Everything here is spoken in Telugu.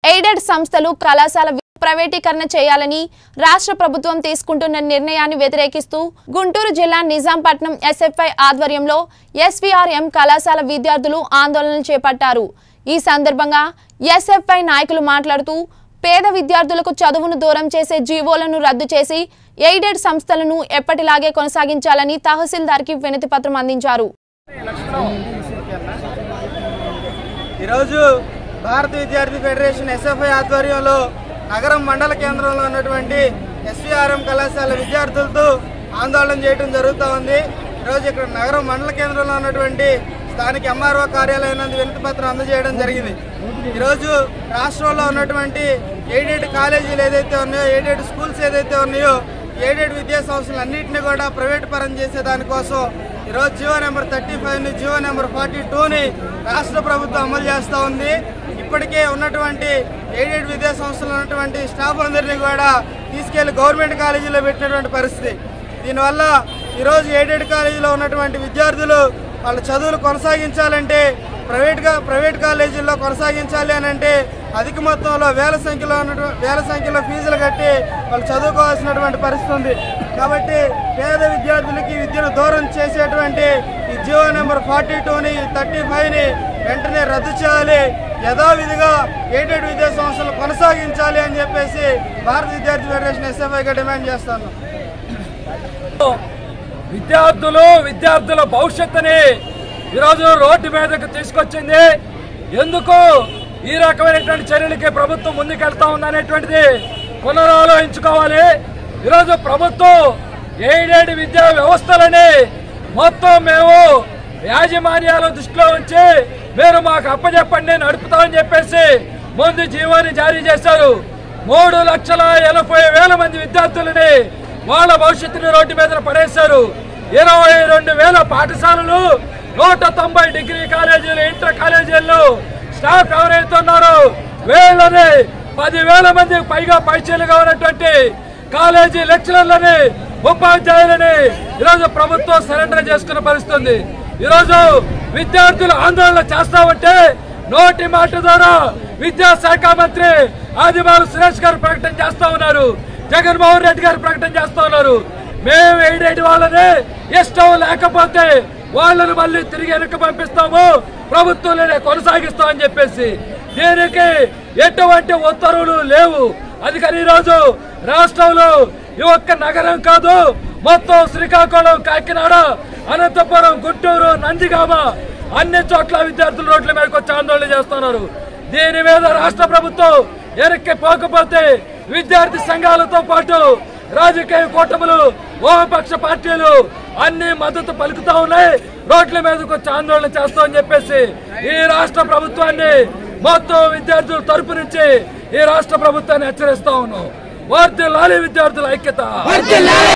ఎయిడెడ్ సంస్థలు కళాశాల ప్రైవేటీకరణ చేయాలని రాష్ట్ర ప్రభుత్వం తీసుకుంటున్న నిర్ణయాన్ని వ్యతిరేకిస్తూ గుంటూరు జిల్లా నిజాంపట్నం ఎస్ఎఫ్ఐ ఆధ్వర్యంలో ఎస్వీఆర్ఎం కళాశాల విద్యార్థులు ఆందోళన చేపట్టారు ఈ సందర్భంగా ఎస్ఎఫ్ఐ నాయకులు మాట్లాడుతూ పేద విద్యార్థులకు చదువును దూరం చేసే జీవోలను రద్దు చేసి ఎయిడెడ్ సంస్థలను ఎప్పటిలాగే కొనసాగించాలని తహసీల్దార్కి వినతి పత్రం అందించారు ఈరోజు భారత విద్యార్థి ఫెడరేషన్ ఎస్ఎఫ్ఐ ఆధ్వర్యంలో నగరం మండల కేంద్రంలో ఉన్నటువంటి ఎస్వీఆర్ఎం కళాశాల విద్యార్థులతో ఆందోళన చేయడం జరుగుతూ ఉంది ఈరోజు ఇక్కడ నగరం మండల కేంద్రంలో ఉన్నటువంటి స్థానిక ఎంఆర్ఓ కార్యాలయం నందు వినతి పత్రం అందజేయడం జరిగింది ఈరోజు రాష్ట్రంలో ఉన్నటువంటి ఎయిడెడ్ కాలేజీలు ఏదైతే ఉన్నాయో ఎయిడెడ్ స్కూల్స్ ఏదైతే ఉన్నాయో ఎయిడెడ్ విద్యా సంస్థలు అన్నింటినీ కూడా ప్రైవేట్ పరం చేసే దానికోసం ఈరోజు జియో నెంబర్ థర్టీ ఫైవ్ని జియో నెంబర్ ఫార్టీ టూని రాష్ట్ర ప్రభుత్వం అమలు చేస్తూ ఉంది ఇప్పటికే ఉన్నటువంటి ఎయిడెడ్ విద్యా సంస్థలు ఉన్నటువంటి స్టాఫ్ అందరినీ కూడా తీసుకెళ్లి గవర్నమెంట్ కాలేజీలో పెట్టినటువంటి పరిస్థితి దీనివల్ల ఈరోజు ఎయిడెడ్ కాలేజీలో ఉన్నటువంటి విద్యార్థులు వాళ్ళ చదువులు కొనసాగించాలంటే ప్రైవేట్గా ప్రైవేట్ కాలేజీల్లో కొనసాగించాలి అని అంటే అధిక మొత్తంలో వేల సంఖ్యలో ఉన్నటువంటి వేల సంఖ్యలో ఫీజులు కట్టి వాళ్ళు చదువుకోవాల్సినటువంటి పరిస్థితి ఉంది కాబట్టి పేద విద్యార్థులకి విద్యను దూరం చేసేటువంటి ఈ జియో నెంబర్ ఫార్టీ టూని థర్టీ ఫైవ్ని వెంటనే రద్దు చేయాలి యథావిధిగా ఎయిడెడ్ విద్యా సంస్థలు కొనసాగించాలి అని చెప్పేసి భారత విద్యార్థి ఫెడరేషన్ ఎస్ఎఫ్ఐగా డిమాండ్ చేస్తాను విద్యార్థులు విద్యార్థుల భవిష్యత్తుని ఈరోజు రోడ్డు మీదకు తీసుకొచ్చింది ఎందుకు ఈ రకమైనటువంటి చర్యలకి ప్రభుత్వం ముందుకెళ్తా ఉందనేటువంటిది పునరాలోచించుకోవాలి ఈరోజు ప్రభుత్వం ఎయిడెడ్ విద్యా వ్యవస్థలని మొత్తం మేము యాజమాన్యాల దృష్టిలో ఉంచి మీరు మాకు అప్పచెప్పండి నడుపుతామని చెప్పేసి ముందు జీవోని జారీ చేశారు మూడు లక్షల ఎనభై వేల మంది విద్యార్థులని వాళ్ళ భవిష్యత్తుని రోడ్డు మీద పడేశారు ఇరవై రెండు వేల పాఠశాలలు నూట తొంభై డిగ్రీ కాలేజీలు ఇంటర్ కాలేజీల్లో స్టాఫ్ ఎవరైతే ఉన్నారో వీళ్ళని పదివేల మందికి పైగా పైచీలుగా ఉన్నటువంటి కాలేజీ లెక్చరర్లని ఉపాధ్యాయులని ఈరోజు ప్రభుత్వం సరెండర్ చేసుకున్న పరిస్థితి ఉంది ఈరోజు విద్యార్థులు ఆందోళన చేస్తా ఉంటే నోటి మాట ద్వారా విద్యాశాఖ మంత్రి ఆదివారు సురేష్ గారు ప్రకటన చేస్తా ఉన్నారు జగన్మోహన్ రెడ్డి గారు ప్రకటన చేస్తా ఉన్నారు మేము ఏడేటి వాళ్ళని ఇష్టం లేకపోతే వాళ్ళని మళ్ళీ తిరిగి వెనక్కి పంపిస్తాము ప్రభుత్వంలోనే కొనసాగిస్తామని చెప్పేసి దీనికి ఎటువంటి ఉత్తర్వులు లేవు అందుకని ఈరోజు రాష్ట్రంలో ఈ ఒక్క నగరం కాదు మొత్తం శ్రీకాకుళం కాకినాడ అనంతపురం గుంటూరు నందిగామ అన్ని చోట్ల విద్యార్థులు రోడ్ల మీదకి వచ్చి ఆందోళన చేస్తున్నారు దీని మీద రాష్ట్ర ప్రభుత్వం వెనక్కి పోకపోతే విద్యార్థి సంఘాలతో పాటు రాజకీయ కూటములు వామపక్ష పార్టీలు అన్ని మద్దతు పలుకుతా ఉన్నాయి రోడ్ల మీదకి వచ్చి ఆందోళన చేస్తామని చెప్పేసి ఈ రాష్ట్ర ప్రభుత్వాన్ని మొత్తం విద్యార్థుల తరపు నుంచి ఈ రాష్ట్ర ప్రభుత్వాన్ని హెచ్చరిస్తా ఉన్నాం వార్తెల్లాలి విద్యార్థుల ఐక్యత